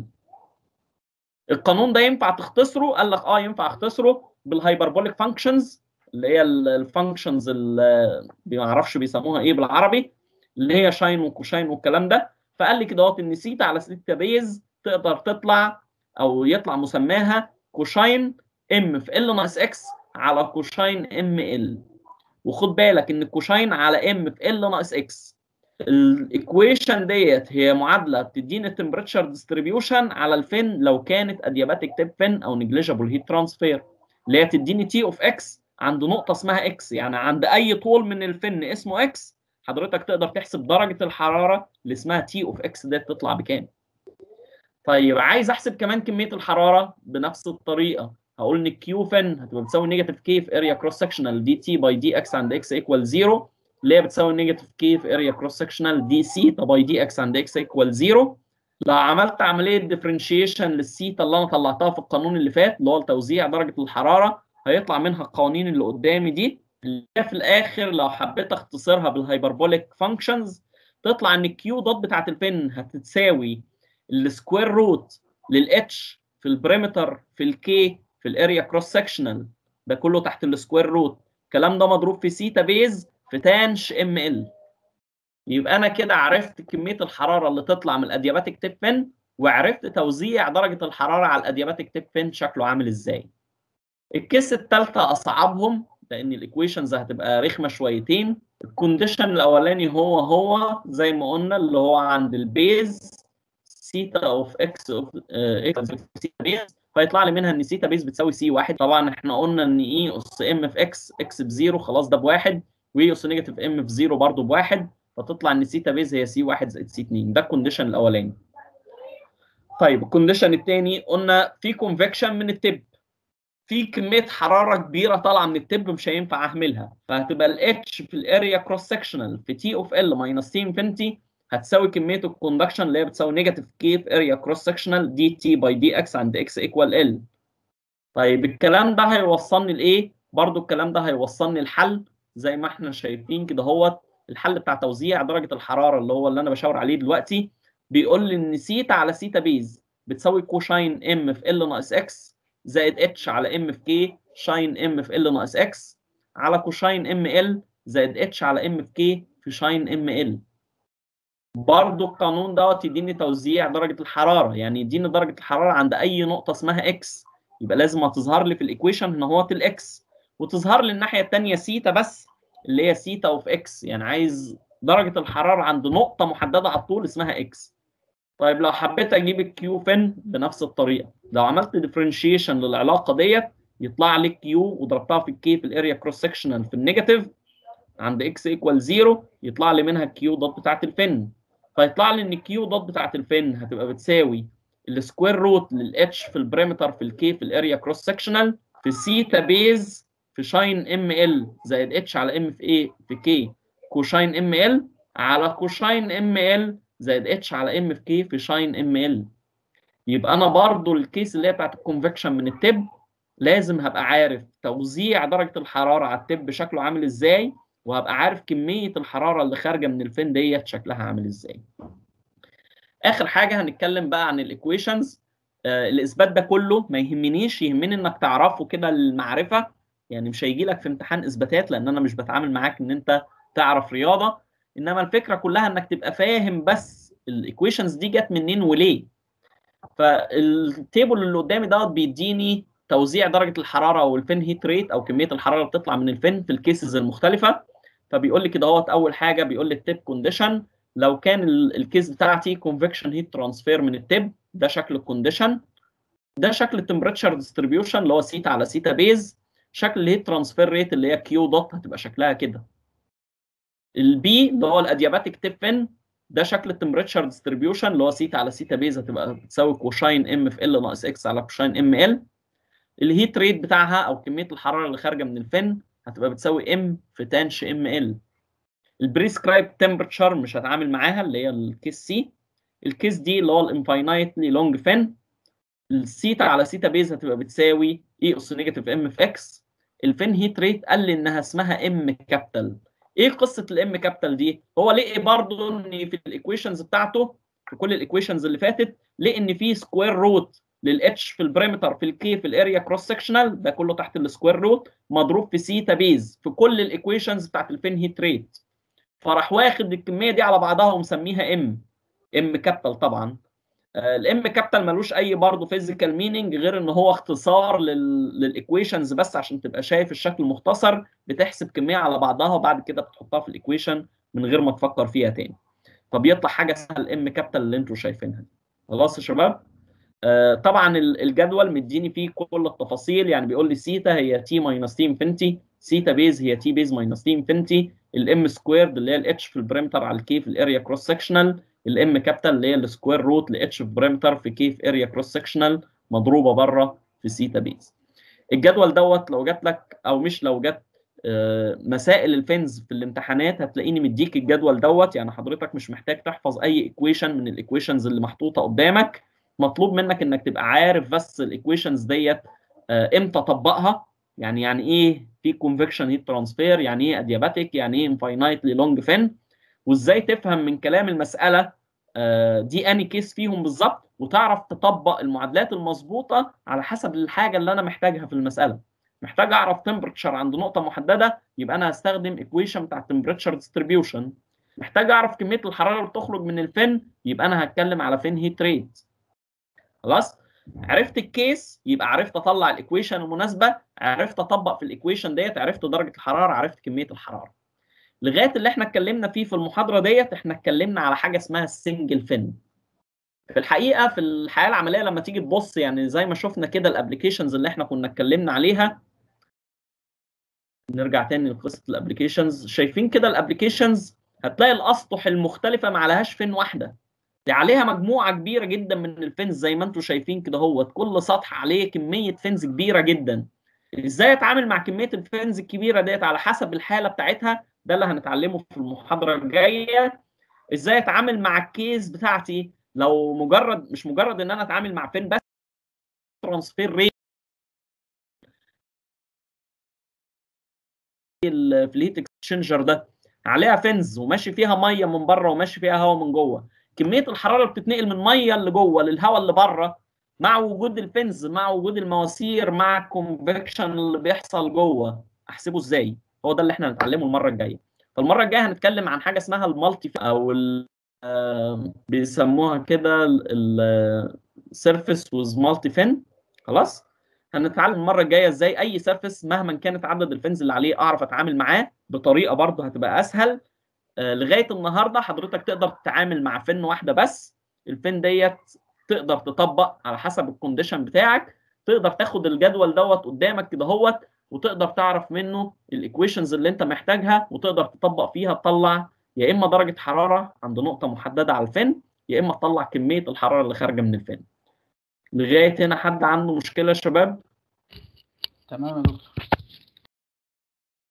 القانون ده ينفع تختصره قال لك اه ينفع اختصره بالهايبربوليك فانكشنز اللي هي الفانكشنز اللي ما اعرفش بيسموها ايه بالعربي اللي هي شاين وكوشاين والكلام ده فقال لي كده اهوت ان سيتا على سيتا بيز تقدر تطلع او يطلع مسماها كوشاين ام في ال ناقص اكس على كوشاين ام ال وخد بالك ان كوشاين على ام في ال ناقص اكس الايكويشن ديت هي معادله بتديني التمبريتشر ديستريبيوشن على الفين لو كانت ادياباتيك تيب فين او نيجليجابل هيت ترانسفير اللي هي تديني تي اوف اكس عند نقطه اسمها اكس يعني عند اي طول من الفن اسمه اكس حضرتك تقدر تحسب درجه الحراره اللي اسمها تي اوف اكس ديت تطلع بكام طيب عايز احسب كمان كميه الحراره بنفس الطريقه هقول ان الكيو فن هتبقى بتساوي نيجاتيف كي في اريا كروس سكشنال دي تي باي دي اكس عند اكس ايكوال 0 اللي هي بتساوي نيجاتيف كي في اريا كروس سكشنال دي سيتا باي دي اكس عند اكس ايكوال 0 لو عملت عمليه ديفرنشيشن للسيتا اللي انا طلعتها في القانون اللي فات اللي هو توزيع درجه الحراره هيطلع منها القوانين اللي قدامي دي اللي في الاخر لو حبيت اختصرها بالهايبربوليك فانكشنز تطلع ان الكيو دوت بتاعت الفن هتتساوي السكوير روت للاتش في البريمتر في الكي في الاريا كروس سكشنال ده كله تحت السكوير روت الكلام ده مضروب في سيتا بيز في تانش ام ال يبقى انا كده عرفت كميه الحراره اللي تطلع من الادياباتيك تيب فين وعرفت توزيع درجه الحراره على الادياباتيك تيب فين شكله عامل ازاي الكيس الثالثه اصعبهم لان الايكويشنز هتبقى رخمه شويتين الكونديشن الاولاني هو هو زي ما قلنا اللي هو عند البيز سيتا اوف اكس اوف اكس سيتا بيز فيطلع لي منها ان سيتا بيز بتساوي سي واحد طبعا احنا قلنا ان اي اس ام في اكس اكس بزيرو خلاص ده بواحد واي اس نيجاتيف ام في زيرو برضه بواحد فتطلع ان سيتا بيز هي سي واحد زائد سي 2 ده الكونديشن الاولاني طيب الكونديشن الثاني قلنا في كونفكشن من التب في كميه حراره كبيره طالعه من التب مش هينفع اهملها فهتبقى الاتش في الاريا كروس سكشنال في تي اوف ال ماينس تي انفينيتي هتساوي كميه الكوندكشن اللي هي بتساوي نيجاتيف كي في اريا كروس سكشنال دي تي باي دي اكس عند اكس ايكوال ال طيب الكلام ده هيوصلني لايه؟ برضو الكلام ده هيوصلني لحل زي ما احنا شايفين كده هوت الحل بتاع توزيع درجه الحراره اللي هو اللي انا بشاور عليه دلوقتي بيقول لي ان سيتا على سيتا بيز بتساوي كوشاين ام في ال ناقص اكس زائد اتش على ام في كي شاين ام في ال ناقص اكس على كوشاين ام ال زائد اتش على ام في كي في شاين ام ال برضه القانون دوت يديني توزيع درجه الحراره يعني يديني درجه الحراره عند اي نقطه اسمها اكس يبقى لازم هتظهر لي في الايكويشن ان هو الاكس وتظهر لي الناحيه الثانيه سيتا بس اللي هي سيتا اوف اكس يعني عايز درجه الحراره عند نقطه محدده على الطول اسمها اكس طيب لو حبيت اجيب الكيو فين بنفس الطريقه لو عملت ديفرنشيشن للعلاقه ديت يطلع لي كيو وضربتها في الكي في الاريا كروس سكشنال في النيجاتيف عند اكس ايكوال 0 يطلع لي منها الكيو دوت بتاعت الفن فيطلع لي ان الكيو دوت بتاعت الفن هتبقى بتساوي السكوير روت للاتش في البريمتر في الكي في الاريا كروس سكشنال في سيتا بيز في شاين ام ال زائد اتش على ام في ايه في كي كوشاين ام ال على كوشاين ام ال زائد اتش على ام في كي في شاين ام ال يبقى انا برضو الكيس اللي هي بتاعت الكونفكشن من التب لازم هبقى عارف توزيع درجه الحراره على التب شكله عامل ازاي وهبقى عارف كميه الحراره اللي خارجه من الفين ديت شكلها عامل ازاي اخر حاجه هنتكلم بقى عن الايكويشنز آه الاثبات ده كله ما يهمنيش يهمني انك تعرفه كده المعرفه يعني مش هيجي لك في امتحان اثباتات لان انا مش بتعامل معاك ان انت تعرف رياضه انما الفكره كلها انك تبقى فاهم بس الايكويشنز دي جت منين وليه فالتيبل اللي قدامي دوت بيديني توزيع درجه الحراره او الفين هيت ريت او كميه الحراره اللي بتطلع من الفين في الكيسز المختلفه فبيقول لي كده اهوت اول حاجه بيقول لي التيب كونديشن لو كان الكيس بتاعتي كونفكشن هيت ترانسفير من التيب ده شكل الكونديشن ده شكل التمبريتشر ديستريبيوشن اللي هو سيتا على سيتا بيز شكل الهيت ترانسفير ريت اللي هي كيو دوت هتبقى شكلها كده البي اللي هو الادياباتيك تيب فين ده شكل التمبريتشر ديستريبيوشن اللي هو سيتا على سيتا بيز هتبقى بتساوي كوشاين ام في ال ناقص اكس على كوشاين ام ال الهيت ريت بتاعها او كميه الحراره اللي خارجه من الفن هتبقى بتساوي ام في تانش ام ال البريسكرايب تمبرتشر مش هتعامل معاها اللي هي الكيس سي الكيس دي اللي هو الانفاينايتلي لونج فن السيتا على سيتا بيز هتبقى بتساوي اي اس نيجاتيف ام في اكس الفين هيت ريت قال لي انها اسمها ام كابيتال ايه قصه الام كابيتال دي هو لقي برضه ان في الايكويشنز بتاعته في كل الايكويشنز اللي فاتت لقي ان في سكوير روت للاتش في البريمتر في الكي في الاريا كروس سكشنال ده كله تحت السكوير روت مضروب في سيتا بيز في كل الايكويشنز بتاعت الفين هيت ريت فراح واخد الكميه دي على بعضها ومسميها ام ام كابيتال طبعا الام كابيتال ملوش اي برضه فيزيكال مينينج غير ان هو اختصار للايكويشنز بس عشان تبقى شايف الشكل مختصر بتحسب كميه على بعضها وبعد كده بتحطها في الايكويشن من غير ما تفكر فيها تاني فبيطلع حاجه اسمها الام كابيتال اللي انتوا شايفينها دي خلاص يا شباب آه طبعا الجدول مديني فيه كل التفاصيل يعني بيقول لي سيتا هي تي ماينس تي انفينيتي سيتا بيز هي تي بيز ماينس تي انفينيتي الام سكويرد اللي هي الاتش في البريمتر على الكي في الاريا كروس سكشنال الام كابيتال اللي هي السكوير روت لاتش في بريمتر في كي في اريا كروس سكشنال مضروبه بره في سيتا بيز الجدول دوت لو جات لك او مش لو جت آه مسائل الفينز في الامتحانات هتلاقيني مديك الجدول دوت يعني حضرتك مش محتاج تحفظ اي ايكويشن من الايكويشنز اللي محطوطه قدامك مطلوب منك انك تبقى عارف بس الايكويشنز ديت آه امتى اطبقها يعني يعني ايه في كونفكشن هيت ترانسفير يعني ايه ادياباتيك يعني ايه انفاينايتلي لونج فين وازاي تفهم من كلام المساله آه دي اني كيس فيهم بالظبط وتعرف تطبق المعادلات المظبوطه على حسب الحاجه اللي انا محتاجها في المساله محتاج اعرف تمبرتشر عند نقطه محدده يبقى انا هستخدم ايكويشن بتاع التمبرتشر ديستريبيوشن محتاج اعرف كميه الحراره اللي بتخرج من الفن يبقى انا هتكلم على فين هيت ريت خلاص عرفت الكيس يبقى عرفت اطلع الايكويشن المناسبه عرفت اطبق في الايكويشن ديت عرفت درجه الحراره عرفت كميه الحراره لغايه اللي احنا اتكلمنا فيه في المحاضره ديت احنا اتكلمنا على حاجه اسمها السنجل فين في الحقيقه في الحياه العمليه لما تيجي تبص يعني زي ما شفنا كده الابلكيشنز اللي احنا كنا اتكلمنا عليها نرجع تاني لقصه الابلكيشنز شايفين كده الابلكيشنز هتلاقي الاسطح المختلفه ما عليهاش فين واحده دي عليها مجموعه كبيره جدا من الفينز زي ما انتم شايفين كده اهوت كل سطح عليه كميه فينز كبيره جدا ازاي اتعامل مع كميه الفينز الكبيره ديت على حسب الحاله بتاعتها ده اللي هنتعلمه في المحاضره الجايه ازاي اتعامل مع الكيس بتاعتي لو مجرد مش مجرد ان انا اتعامل مع فين بس ترانسفير ريت في الهيت اكسشينجر ده عليها فنز وماشي فيها ميه من بره وماشي فيها هواء من جوه كميه الحراره اللي بتتنقل من ميه اللي جوه للهواء اللي بره مع وجود الفنز مع وجود المواسير مع الكونفكشن اللي بيحصل جوه احسبه ازاي هو ده اللي احنا هنتعلمه المره الجايه فالمره الجايه هنتكلم عن حاجه اسمها المالتي او ال آه، بيسموها كده السيرفيس ويز مالتي فين خلاص هنتعلم المره الجايه ازاي اي سيرفيس مهما كانت عدد الفنز اللي عليه اعرف اتعامل معاه بطريقه برضه هتبقى اسهل آه، لغايه النهارده حضرتك تقدر تتعامل مع فن واحده بس الفن ديت تقدر تطبق على حسب الكونديشن بتاعك تقدر تاخد الجدول دوت قدامك كده هوت وتقدر تعرف منه الايكويشنز اللي انت محتاجها وتقدر تطبق فيها تطلع يا اما درجه حراره عند نقطه محدده على الفن يا اما تطلع كميه الحراره اللي خارجه من الفن لغايه هنا حد عنده مشكله يا شباب تمام يا دكتور